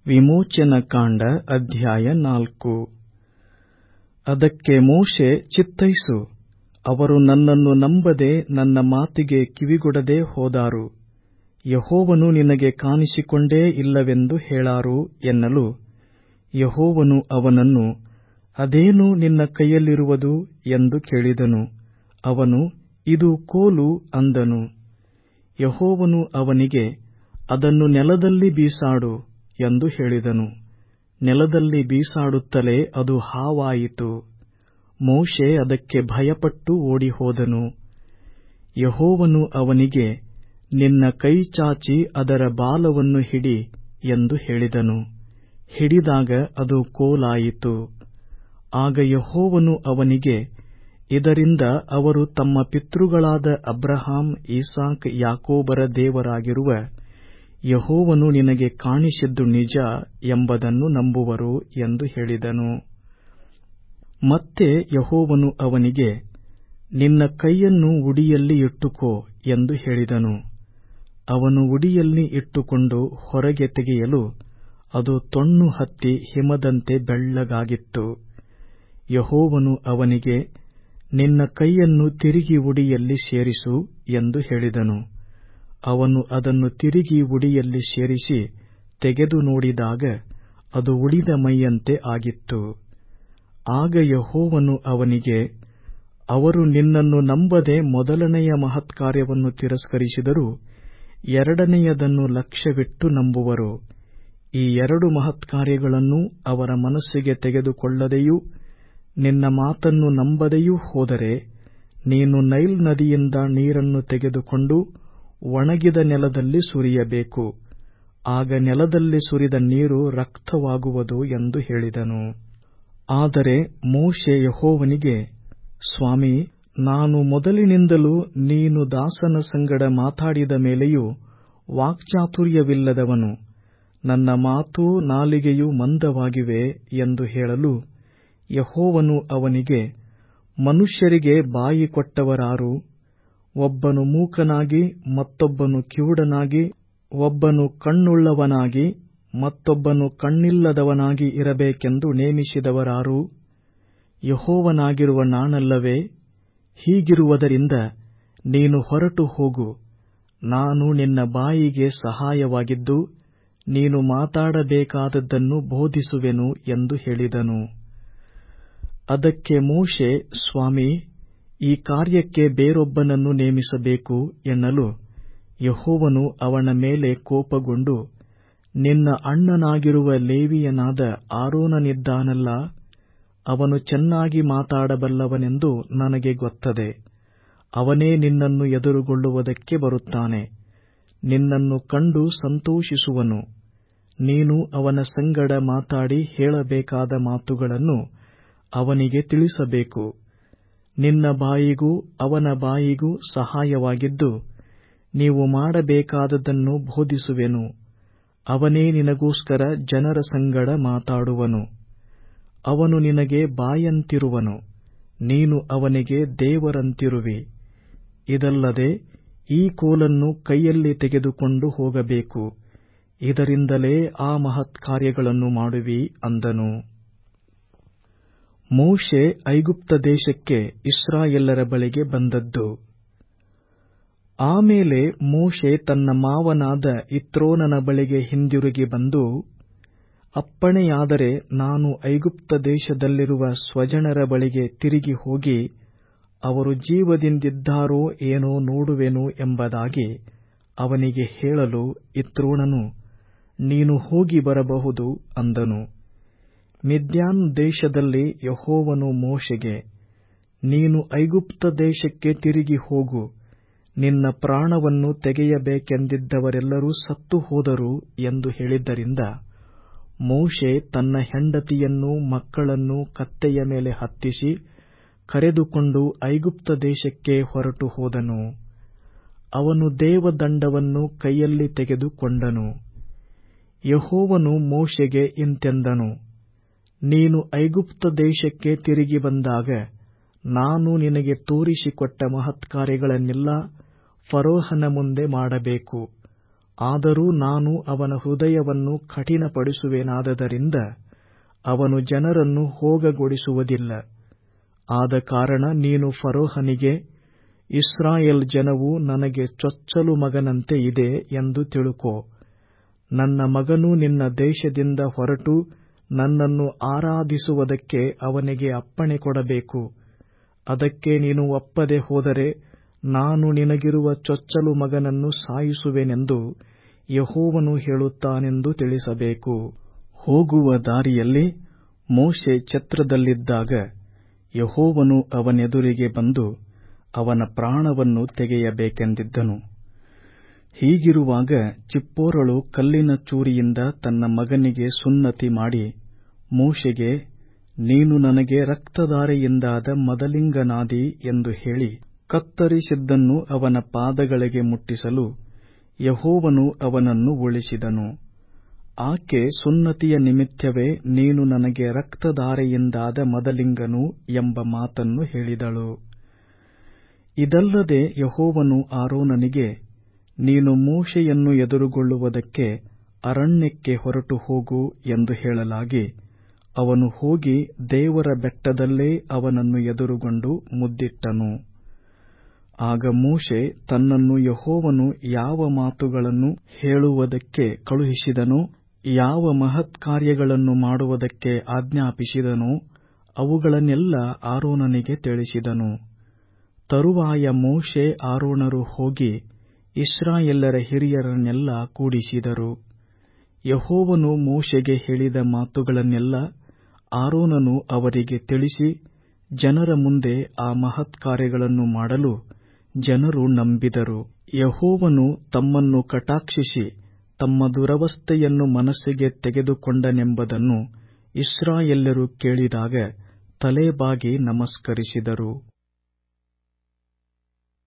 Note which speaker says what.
Speaker 1: ವಿಮೋಚನಕಾಂಡ ಅಧ್ಯಾಯ ನಾಲ್ಕು ಅದಕ್ಕೆ ಮೋಶೆ ಚಿತ್ತೈಸು ಅವರು ನನ್ನನ್ನು ನಂಬದೆ ನನ್ನ ಮಾತಿಗೆ ಕಿವಿಗೊಡದೆ ಹೋದಾರು ಯೆಹೋವನು ನಿನಗೆ ಕಾಣಿಸಿಕೊಂಡೇ ಇಲ್ಲವೆಂದು ಹೇಳಾರು ಎನ್ನಲು ಯೆಹೋವನು ಅವನನ್ನು ಅದೇನು ನಿನ್ನ ಕೈಯಲ್ಲಿರುವುದು ಎಂದು ಕೇಳಿದನು ಅವನು ಇದು ಕೋಲು ಅಂದನು ಯೆಹೋವನು ಅವನಿಗೆ ಅದನ್ನು ನೆಲದಲ್ಲಿ ಬೀಸಾಡು ಎಂದು ಹೇಳಿದನು ನೆಲದಲ್ಲಿ ಬೀಸಾಡುತ್ತಲೇ ಅದು ಹಾವಾಯಿತು ಮೋಶೆ ಅದಕ್ಕೆ ಭಯಪಟ್ಟು ಓಡಿಹೋದನು ಯೆಹೋವನು ಅವನಿಗೆ ನಿನ್ನ ಕೈ ಚಾಚಿ ಅದರ ಬಾಲವನ್ನು ಹಿಡಿ ಎಂದು ಹೇಳಿದನು ಹಿಡಿದಾಗ ಅದು ಕೋಲಾಯಿತು ಆಗ ಯೆಹೋವನು ಅವನಿಗೆ ಇದರಿಂದ ಅವರು ತಮ್ಮ ಪಿತೃಗಳಾದ ಅಬ್ರಹಾಮ್ ಇಸಾಕ್ ಯಾಕೋಬರ ದೇವರಾಗಿರುವ ಯೆಹೋವನು ನಿನಗೆ ಕಾಣಿಸಿದ್ದು ನಿಜ ಎಂಬುದನ್ನು ನಂಬುವರು ಎಂದು ಹೇಳಿದನು ಮತ್ತೆ ಯೆಹೋವನು ಅವನಿಗೆ ನಿನ್ನ ಕೈಯನ್ನು ಉಡಿಯಲ್ಲಿ ಇಟ್ಟುಕೋ ಎಂದು ಹೇಳಿದನು ಅವನು ಉಡಿಯಲ್ಲಿ ಇಟ್ಟುಕೊಂಡು ಹೊರಗೆ ತೆಗೆಯಲು ಅದು ತೊಣ್ಣು ಹತ್ತಿ ಹಿಮದಂತೆ ಬೆಳ್ಳಗಾಗಿತ್ತು ಯೆಹೋವನು ಅವನಿಗೆ ನಿನ್ನ ಕೈಯನ್ನು ತಿರುಗಿ ಉಡಿಯಲ್ಲಿ ಸೇರಿಸು ಎಂದು ಹೇಳಿದನು ಅವನು ಅದನ್ನು ತಿರುಗಿ ಉಡಿಯಲ್ಲಿ ಸೇರಿಸಿ ತೆಗೆದು ನೋಡಿದಾಗ ಅದು ಉಳಿದ ಮೈಯಂತೆ ಆಗಿತ್ತು ಆಗ ಯೆಹೋವನು ಅವನಿಗೆ ಅವರು ನಿನ್ನನ್ನು ನಂಬದೆ ಮೊದಲನೆಯ ಮಹತ್ಕಾರ್ಯವನ್ನು ತಿರಸ್ಕರಿಸಿದರೂ ಎರಡನೆಯದನ್ನು ಲಕ್ಷ್ಯವಿಟ್ಟು ನಂಬುವರು ಈ ಎರಡು ಮಹತ್ಕಾರ್ಯಗಳನ್ನು ಅವರ ಮನಸ್ಸಿಗೆ ತೆಗೆದುಕೊಳ್ಳದೆಯೂ ನಿನ್ನ ಮಾತನ್ನು ನಂಬದೆಯೂ ಹೋದರೆ ನೀನು ನೈಲ್ ನದಿಯಿಂದ ನೀರನ್ನು ತೆಗೆದುಕೊಂಡು ಒಣಗಿದ ನೆಲದಲ್ಲಿ ಸುರಿಯಬೇಕು ಆಗ ನೆಲದಲ್ಲಿ ಸುರಿದ ನೀರು ರಕ್ತವಾಗುವುದು ಎಂದು ಹೇಳಿದನು ಆದರೆ ಮೋಶೆ ಯೆಹೋವನಿಗೆ ಸ್ವಾಮಿ ನಾನು ಮೊದಲಿನಿಂದಲೂ ನೀನು ದಾಸನ ಸಂಗಡ ಮಾತಾಡಿದ ಮೇಲೆಯೂ ವಾಕ್ಚಾತುರ್ಯವಿಲ್ಲದವನು ನನ್ನ ಮಾತೂ ನಾಲಿಗೆಯೂ ಮಂದವಾಗಿವೆ ಎಂದು ಹೇಳಲು ಯೆಹೋವನು ಅವನಿಗೆ ಮನುಷ್ಯರಿಗೆ ಬಾಯಿ ಕೊಟ್ಟವರಾರು ಒಬ್ಬನು ಮೂಕನಾಗಿ ಮತ್ತೊಬ್ಬನು ಕಿವುಡನಾಗಿ ಒಬ್ಬನು ಕಣ್ಣುಳ್ಳವನಾಗಿ ಮತ್ತೊಬ್ಬನು ಕಣ್ಣಿಲ್ಲದವನಾಗಿ ಇರಬೇಕೆಂದು ನೇಮಿಸಿದವರಾರು ಯೆಹೋವನಾಗಿರುವ ನಾನಲ್ಲವೇ ಹೀಗಿರುವುದರಿಂದ ನೀನು ಹೊರಟು ಹೋಗು ನಾನು ನಿನ್ನ ಬಾಯಿಗೆ ಸಹಾಯವಾಗಿದ್ದು ನೀನು ಮಾತಾಡಬೇಕಾದದ್ದನ್ನು ಬೋಧಿಸುವೆನು ಎಂದು ಹೇಳಿದನು ಅದಕ್ಕೆ ಮೋಶೆ ಸ್ವಾಮಿ ಈ ಕಾರ್ಯಕ್ಕೆ ಬೇರೊಬ್ಬನನ್ನು ನೇಮಿಸಬೇಕು ಎನ್ನಲು ಯೆಹೋವನು ಅವನ ಮೇಲೆ ಕೋಪಗೊಂಡು ನಿನ್ನ ಅಣ್ಣನಾಗಿರುವ ಲೇವಿಯನಾದ ಆರೋನನಿದ್ದಾನಲ್ಲ ಅವನು ಚೆನ್ನಾಗಿ ಮಾತಾಡಬಲ್ಲವನೆಂದು ನನಗೆ ಗೊತ್ತದೆ ಅವನೇ ನಿನ್ನನ್ನು ಎದುರುಗೊಳ್ಳುವುದಕ್ಕೆ ಬರುತ್ತಾನೆ ನಿನ್ನನ್ನು ಕಂಡು ಸಂತೋಷಿಸುವನು ನೀನು ಅವನ ಸಂಗಡ ಮಾತಾಡಿ ಹೇಳಬೇಕಾದ ಮಾತುಗಳನ್ನು ಅವನಿಗೆ ತಿಳಿಸಬೇಕು ನಿನ್ನ ಬಾಯಿಗೂ ಅವನ ಬಾಯಿಗೂ ಸಹಾಯವಾಗಿದ್ದು ನೀವು ಮಾಡಬೇಕಾದದನ್ನು ಬೋಧಿಸುವೆನು ಅವನೇ ನಿನಗೋಸ್ಕರ ಜನರ ಸಂಗಡ ಮಾತಾಡುವನು ಅವನು ನಿನಗೆ ಬಾಯಂತಿರುವನು ನೀನು ಅವನಿಗೆ ದೇವರಂತಿರುವಿ ಇದಲ್ಲದೆ ಈ ಕೋಲನ್ನು ಕೈಯಲ್ಲಿ ತೆಗೆದುಕೊಂಡು ಹೋಗಬೇಕು ಇದರಿಂದಲೇ ಆ ಮಹತ್ ಕಾರ್ಯಗಳನ್ನು ಮಾಡುವಿ ಅಂದನು ಮೋಶೆ ಐಗುಪ್ತ ದೇಶಕ್ಕೆ ಇಸ್ರಾಯೇಲರ ಬಳಿಗೆ ಬಂದದ್ದು ಆಮೇಲೆ ಮೋಶೆ ತನ್ನ ಮಾವನಾದ ಇತ್ರೋನನ ಬಳಿಗೆ ಹಿಂದಿರುಗಿ ಬಂದು ಅಪ್ಪಣೆಯಾದರೆ ನಾನು ಐಗುಪ್ತ ದೇಶದಲ್ಲಿರುವ ಸ್ವಜನರ ಬಳಿಗೆ ತಿರುಗಿ ಹೋಗಿ ಅವರು ಜೀವದಿಂದಿದ್ದಾರೋ ಏನೋ ನೋಡುವೆನು ಎಂಬುದಾಗಿ ಅವನಿಗೆ ಹೇಳಲು ಇತ್ರೋಣನು ನೀನು ಹೋಗಿ ಬರಬಹುದು ಅಂದನು ಮಿದ್ಯಾನ್ ದೇಶದಲ್ಲಿ ಯೆಹೋವನು ಮೋಶೆಗೆ ನೀನು ಐಗುಪ್ತ ದೇಶಕ್ಕೆ ತಿರುಗಿ ಹೋಗು ನಿನ್ನ ಪ್ರಾಣವನ್ನು ತೆಗೆಯಬೇಕೆಂದಿದ್ದವರೆಲ್ಲರೂ ಸತ್ತು ಹೋದರು ಎಂದು ಹೇಳಿದ್ದರಿಂದ ಮೋಶೆ ತನ್ನ ಹೆಂಡತಿಯನ್ನೂ ಮಕ್ಕಳನ್ನೂ ಕತ್ತೆಯ ಮೇಲೆ ಹತ್ತಿಸಿ ಕರೆದುಕೊಂಡು ಐಗುಪ್ತ ದೇಶಕ್ಕೆ ಹೊರಟು ಹೋದನು ಅವನು ದೇವದಂಡವನ್ನು ಕೈಯಲ್ಲಿ ತೆಗೆದುಕೊಂಡನು ಯೆಹೋವನು ಮೋಶೆಗೆ ಇಂತೆಂದನು ನೀನು ಐಗುಪ್ತ ದೇಶಕ್ಕೆ ತಿರುಗಿ ಬಂದಾಗ ನಾನು ನಿನಗೆ ತೋರಿಸಿಕೊಟ್ಟ ಮಹತ್ಕಾರ್ಯಗಳನ್ನೆಲ್ಲ ಫರೋಹನ ಮುಂದೆ ಮಾಡಬೇಕು ಆದರೂ ನಾನು ಅವನ ಹೃದಯವನ್ನು ಕಠಿಣಪಡಿಸುವೆನಾದ್ದರಿಂದ ಅವನು ಜನರನ್ನು ಹೋಗಗೊಡಿಸುವುದಿಲ್ಲ ಆದ ಕಾರಣ ನೀನು ಫರೋಹನಿಗೆ ಇಸ್ರಾಯೇಲ್ ಜನವು ನನಗೆ ಚೊಚ್ಚಲು ಮಗನಂತೆ ಇದೆ ಎಂದು ತಿಳುಕೋ ನನ್ನ ಮಗನು ನಿನ್ನ ದೇಶದಿಂದ ಹೊರಟು ನನ್ನನ್ನು ಆರಾಧಿಸುವುದಕ್ಕೆ ಅವನಿಗೆ ಅಪ್ಪಣೆ ಕೊಡಬೇಕು ಅದಕ್ಕೆ ನೀನು ಒಪ್ಪದೆ ಹೋದರೆ ನಾನು ನಿನಗಿರುವ ಚೊಚ್ಚಲು ಮಗನನ್ನು ಸಾಯಿಸುವೆನೆಂದು ಯೆಹೋವನು ಹೇಳುತ್ತಾನೆಂದು ತಿಳಿಸಬೇಕು ಹೋಗುವ ದಾರಿಯಲ್ಲಿ ಮೋಶೆ ಛತ್ರದಲ್ಲಿದ್ದಾಗ ಯೆಹೋವನು ಅವನೆದುರಿಗೆ ಬಂದು ಅವನ ಪ್ರಾಣವನ್ನು ತೆಗೆಯಬೇಕೆಂದಿದ್ದನು ಹೀಗಿರುವಾಗ ಚಿಪ್ಪೋರಳು ಕಲ್ಲಿನ ಚೂರಿಯಿಂದ ತನ್ನ ಮಗನಿಗೆ ಸುನ್ನತಿ ಮಾಡಿ ಮೋಶೆಗೆ ನೀನು ನನಗೆ ರಕ್ತಧಾರೆಯಿಂದಾದ ಮದಲಿಂಗನಾದಿ ಎಂದು ಹೇಳಿ ಕತ್ತರಿಸಿದ್ದನ್ನು ಅವನ ಪಾದಗಳಿಗೆ ಮುಟ್ಟಿಸಲು ಯೆಹೋವನು ಅವನನ್ನು ಉಳಿಸಿದನು ಆಕೆ ಸುನ್ನತಿಯ ನಿಮಿತ್ತವೇ ನೀನು ನನಗೆ ರಕ್ತಧಾರೆಯಿಂದಾದ ಮದಲಿಂಗನು ಎಂಬ ಮಾತನ್ನು ಹೇಳಿದಳು ಇದಲ್ಲದೆ ಯೆಹೋವನು ಆರೋನನಿಗೆ ನೀನು ಮೋಶೆಯನ್ನು ಎದುರುಗೊಳ್ಳುವುದಕ್ಕೆ ಅರಣ್ಯಕ್ಕೆ ಹೊರಟು ಹೋಗು ಎಂದು ಹೇಳಲಾಗಿ ಅವನು ಹೋಗಿ ದೇವರ ಬೆಟ್ಟದಲ್ಲೇ ಅವನನ್ನು ಎದುರುಗೊಂಡು ಮುದ್ದಿಟ್ಟನು ಆಗ ಮೋಶೆ ತನ್ನನ್ನು ಯೆಹೋವನು ಯಾವ ಮಾತುಗಳನ್ನು ಹೇಳುವುದಕ್ಕೆ ಕಳುಹಿಸಿದನೋ ಯಾವ ಮಹತ್ಕಾರ್ಯಗಳನ್ನು ಮಾಡುವುದಕ್ಕೆ ಆಜ್ಞಾಪಿಸಿದನೋ ಅವುಗಳನ್ನೆಲ್ಲ ಆರೋನನಿಗೆ ತಿಳಿಸಿದನು ತರುವಾಯ ಮೋಶೆ ಆರೋನರು ಹೋಗಿ ಇಸ್ರಾಯೇಲರ ಹಿರಿಯರನ್ನೆಲ್ಲ ಕೂಡಿಸಿದರು ಯೆಹೋವನು ಮೋಶೆಗೆ ಹೇಳಿದ ಮಾತುಗಳನ್ನೆಲ್ಲ ಆರೋನನು ಅವರಿಗೆ ತಿಳಿಸಿ ಜನರ ಮುಂದೆ ಆ ಮಹತ್ಕಾರ್ಯಗಳನ್ನು ಮಾಡಲು ಜನರು ನಂಬಿದರು ಯೆಹೋವನು ತಮ್ಮನ್ನು ಕಟಾಕ್ಷಿಸಿ ತಮ್ಮ ದುರವಸ್ಥೆಯನ್ನು ಮನಸ್ಸಿಗೆ ತೆಗೆದುಕೊಂಡನೆಂಬುದನ್ನು ಇಸ್ರಾಯೇಲ್ಯರು ಕೇಳಿದಾಗ ತಲೆಬಾಗಿ ನಮಸ್ಕರಿಸಿದರು